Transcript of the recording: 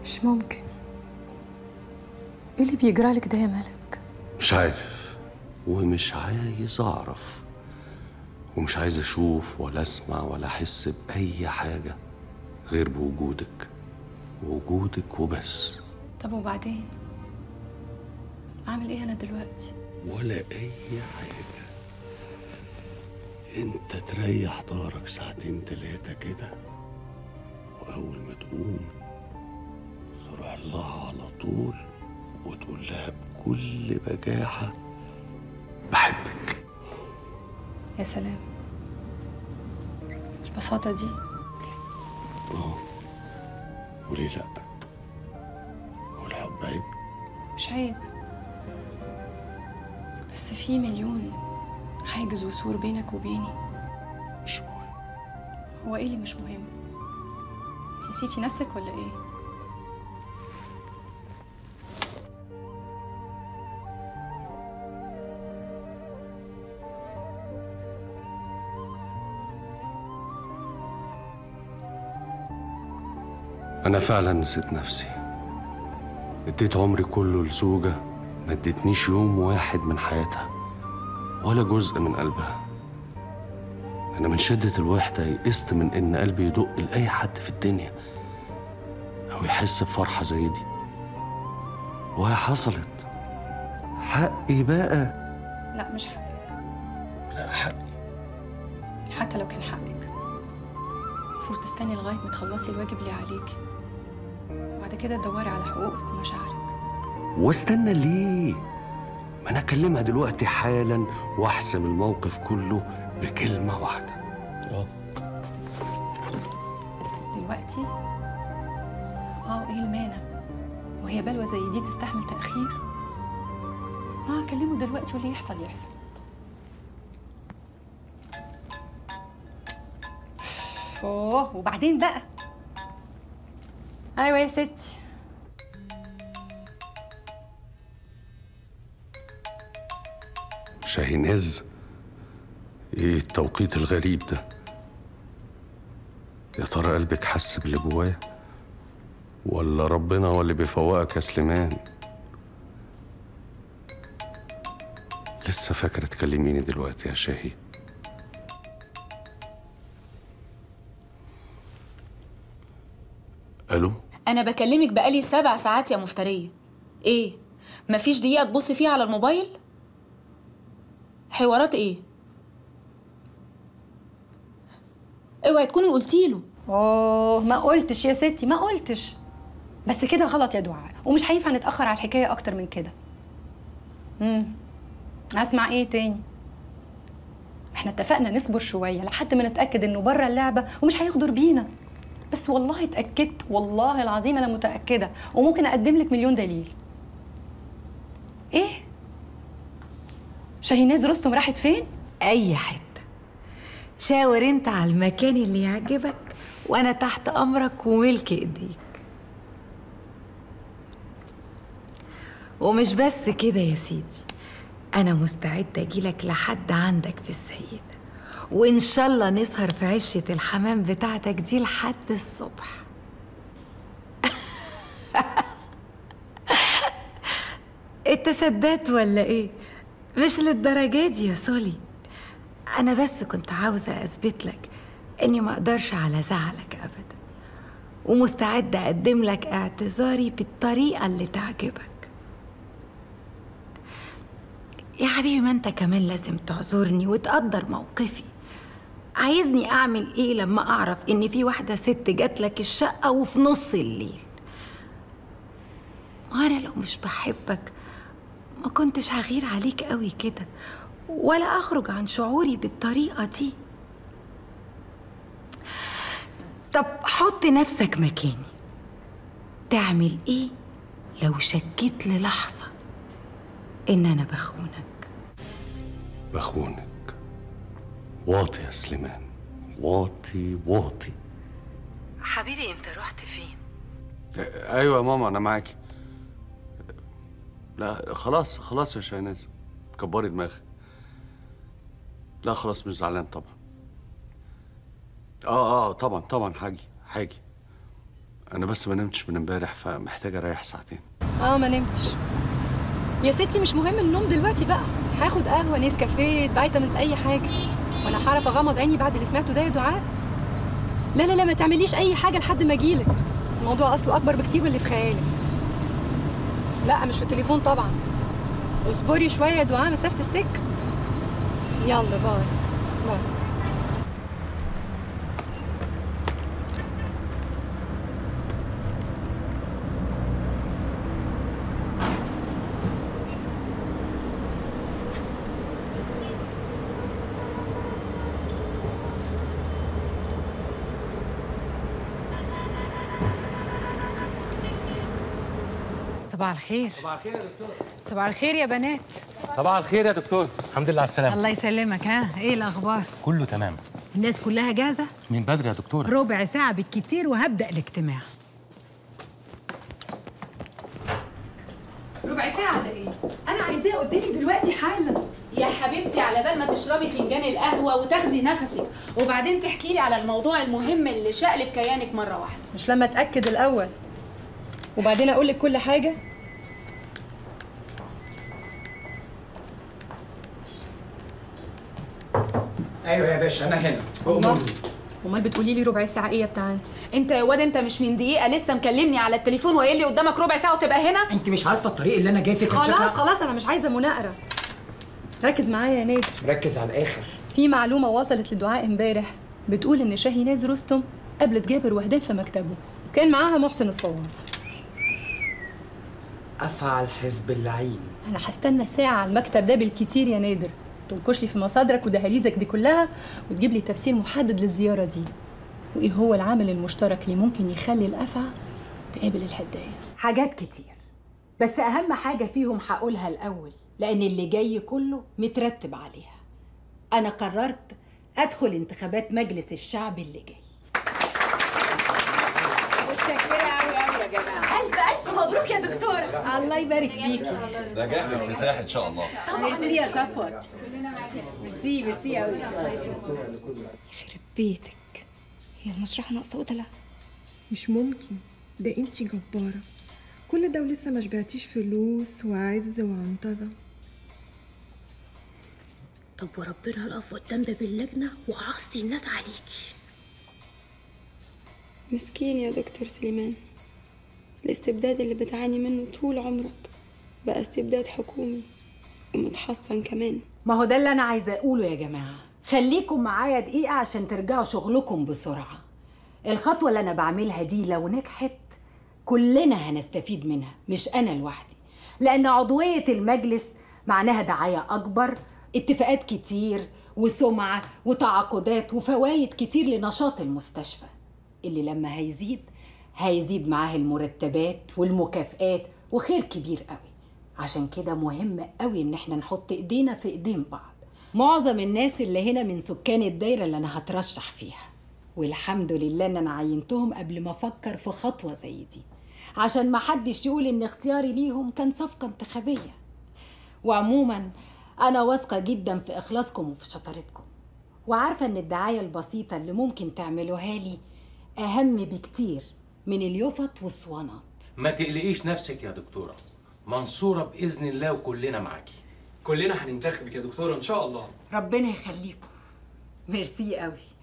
مش ممكن ايه اللي بيجرالك ده يا ملك مش عارف ومش عايز اعرف ومش عايز اشوف ولا اسمع ولا احس باي حاجه غير بوجودك وجودك وبس طب وبعدين اعمل ايه انا دلوقتي ولا اي حاجه انت تريح ضهرك ساعتين تلاتة كده واول ما تقوم تروح لها على طول وتقول لها بكل بجاحه بحبك يا سلام البساطة دي اه وليه لا والحب عيب مش عيب بس في مليون حاجز وسور بينك وبيني مش مهم هو ايه اللي مش مهم انت نسيتي نفسك ولا ايه أنا فعلا نسيت نفسي اديت عمري كله لزوجة ما ادتنيش يوم واحد من حياتها ولا جزء من قلبها أنا من شدة الوحدة يئست من إن قلبي يدق لأي حد في الدنيا أو يحس بفرحة زي دي وهي حصلت حقي بقى لا مش حقك لا حقي حتى لو كان حقك المفروض تستني لغاية ما تخلصي الواجب اللي عليكي وبعد كده تدوري على حقوقك ومشاعرك واستنى ليه؟ ما انا اكلمها دلوقتي حالا واحسم الموقف كله بكلمه واحده اه دلوقتي اه ايه المانع وهي بلوى زي دي تستحمل تأخير اه اكلمه دلوقتي واللي يحصل يحصل اوه وبعدين بقى ايوه يا ستي شاهيناز ايه التوقيت الغريب ده يا ترى قلبك حس باللي جواه ولا ربنا هو اللي بيفوقك يا سليمان لسه فاكرة تكلميني دلوقتي يا شاهي الو أنا بكلمك بقالي سبع ساعات يا مفترية إيه؟ مفيش دقيقة تبصي فيها على الموبايل؟ حوارات إيه؟ اوعي تكوني قلتيله اوه ما قلتش يا ستي ما قلتش بس كده غلط يا دعاء ومش هينفع نتاخر على الحكايه اكتر من كده امم اسمع ايه تاني احنا اتفقنا نصبر شويه لحد ما نتاكد انه بره اللعبه ومش هيغدر بينا بس والله اتاكدت والله العظيم انا متاكده وممكن اقدم لك مليون دليل ايه شاهيناز رستم راحت فين اي حته شاور انت على المكان اللي يعجبك وانا تحت امرك وملك ايديك ومش بس كده يا سيدي انا مستعده اجيلك لحد عندك في السيده وان شاء الله نسهر في عشه الحمام بتاعتك دي لحد الصبح انت صدقت ولا ايه مش للدرجه دي يا سولي انا بس كنت عاوزه اثبت لك اني ما اقدرش على زعلك ابدا ومستعده اقدم لك اعتذاري بالطريقه اللي تعجبك يا حبيبي ما انت كمان لازم تعذرني وتقدر موقفي عايزني اعمل ايه لما اعرف ان في واحده ست جات لك الشقه وفي نص الليل وانا لو مش بحبك ما كنتش هغير عليك قوي كده ولا اخرج عن شعوري بالطريقه دي طب حط نفسك مكاني تعمل ايه لو شكيت للحظه ان انا بخونك بخونك واطي يا سليمان واطي واطي حبيبي انت رحت فين ايوه يا ماما انا معاكي لا خلاص خلاص يا شاهناز كبري دماغك لا خلاص مش زعلان طبعا اه اه طبعا طبعا حاجي حاجي انا بس ما نمتش من امبارح فمحتاج اريح ساعتين اه ما نمتش يا ستي مش مهم النوم دلوقتي بقى هاخد قهوه نسكافيه فيتامينز اي حاجه وانا هعرف اغمض عيني بعد اللي سمعته ده يا دعاء لا لا لا ما تعمليش اي حاجه لحد ما اجيلك الموضوع اصله اكبر بكتير من اللي في خيالك لا مش في التليفون طبعا اصبري شويه يا دعاء مسافه السكه يلا باي باي صباح الخير صباح الخير يا دكتور صباح الخير يا بنات صباح الخير يا دكتور الحمد لله على السلامة الله يسلمك ها ايه الاخبار كله تمام الناس كلها جاهزه من بدري يا دكتور ربع ساعه بالكتير وهبدا الاجتماع ربع ساعه ده ايه انا عايزاه قدامي دلوقتي حالا يا حبيبتي على بال ما تشربي فنجان القهوه وتاخدي نفسك وبعدين تحكي لي على الموضوع المهم اللي شقلب كيانك مره واحده مش لما اتاكد الاول وبعدين اقول لك كل حاجه ايوه يا باشا انا هنا الله أؤمرني. امال بتقولي لي ربع ساعه ايه يا بتاع انت انت يا واد انت مش من دقيقه لسه مكلمني على التليفون وقايل لي قدامك ربع ساعه وتبقى هنا انت مش عارفه الطريق اللي انا جاي فيه كان خلاص شكلها خلاص انا مش عايزه مناقره ركز معايا يا نادر ركز على الاخر في معلومه وصلت لدعاء امبارح بتقول ان شاهيناز رستم قابلت جابر وهدان في مكتبه كان معاها محسن الصواف افعل حزب اللعين انا هستنى ساعه على المكتب ده بالكتير يا نادر تنكش لي في مصادرك ودهاليزك دي كلها وتجيب لي تفسير محدد للزياره دي وايه هو العامل المشترك اللي ممكن يخلي الافعى تقابل الهدايه حاجات كتير بس أهم حاجة فيهم هقولها الأول لأن اللي جاي كله مترتب عليها أنا قررت أدخل انتخابات مجلس الشعب اللي جاي متشكرة أوي أوي يا جماعة ألف ألف مبروك يا دكتورة الله يبارك فيكي نجاح باكتساح ان شاء الله ميرسي يا صفوت ميرسي ميرسي أوي بيتك هي المشرحة ناقصة ولا لا؟ مش ممكن ده انتي جبارة كل ده ولسه ما شبعتيش فلوس وعز وعنطزة طب وربنا هقف قدام باب اللجنة وهعصي الناس عليكي مسكين يا دكتور سليمان الاستبداد اللي بتعاني منه طول عمرك بقى استبداد حكومي ومتحصن كمان ما هو ده اللي أنا عايزة أقوله يا جماعة خليكم معايا دقيقة عشان ترجعوا شغلكم بسرعة الخطوة اللي أنا بعملها دي لو نجحت كلنا هنستفيد منها مش أنا لوحدي لأن عضوية المجلس معناها دعاية أكبر اتفاقات كتير وسمعة وتعاقدات وفوائد كتير لنشاط المستشفى اللي لما هيزيد هيزيد معاه المرتبات والمكافآت وخير كبير قوي عشان كده مهم قوي ان احنا نحط ايدينا في ايدين بعض معظم الناس اللي هنا من سكان الدايرة اللي انا هترشح فيها والحمد لله ان انا عينتهم قبل ما افكر في خطوة زي دي عشان ما حدش يقول ان اختياري ليهم كان صفقة انتخابية وعموما انا واثقة جدا في اخلاصكم وفي شطارتكم وعارفة ان الدعاية البسيطة اللي ممكن تعملوها لي اهم بكتير من اليفط والصوانات ما تقلقيش نفسك يا دكتورة منصورة بإذن الله وكلنا معاكي كلنا هننتخبك يا دكتوره ان شاء الله ربنا يخليكم ميرسي قوي